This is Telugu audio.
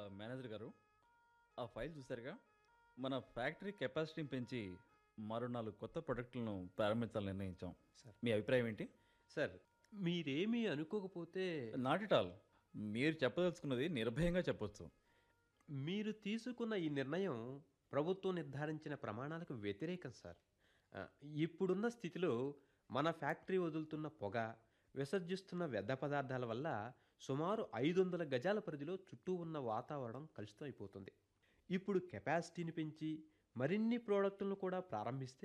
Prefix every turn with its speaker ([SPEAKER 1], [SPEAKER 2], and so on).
[SPEAKER 1] మేనేజర్ గారు ఆ ఫైల్ చూసారుగా మన ఫ్యాక్టరీ కెపాసిటీని పెంచి మరో నాలుగు కొత్త ప్రొడక్టులను ప్రారంభించాలని నిర్ణయించాం
[SPEAKER 2] సార్.
[SPEAKER 1] మీ అభిప్రాయం ఏంటి
[SPEAKER 2] సార్ మీరేమీ అనుకోకపోతే
[SPEAKER 1] నాట్ ఇట్ ఆల్ మీరు చెప్పదలుచుకున్నది నిర్భయంగా చెప్పొచ్చు
[SPEAKER 2] మీరు తీసుకున్న ఈ నిర్ణయం ప్రభుత్వం నిర్ధారించిన ప్రమాణాలకు వ్యతిరేకం సార్ ఆ, ఇప్పుడున్న స్థితిలో మన ఫ్యాక్టరీ వదులుతున్న పొగ విసర్జిస్తున్న వ్యర్థ పదార్థాల వల్ల సుమారు ఐదు వందల గజాల పరిధిలో చుట్టూ ఉన్న వాతావరణం కలుషితం అయిపోతుంది ఇప్పుడు కెపాసిటీని పెంచి మరిన్ని ప్రోడక్టులను కూడా ప్రారంభిస్తే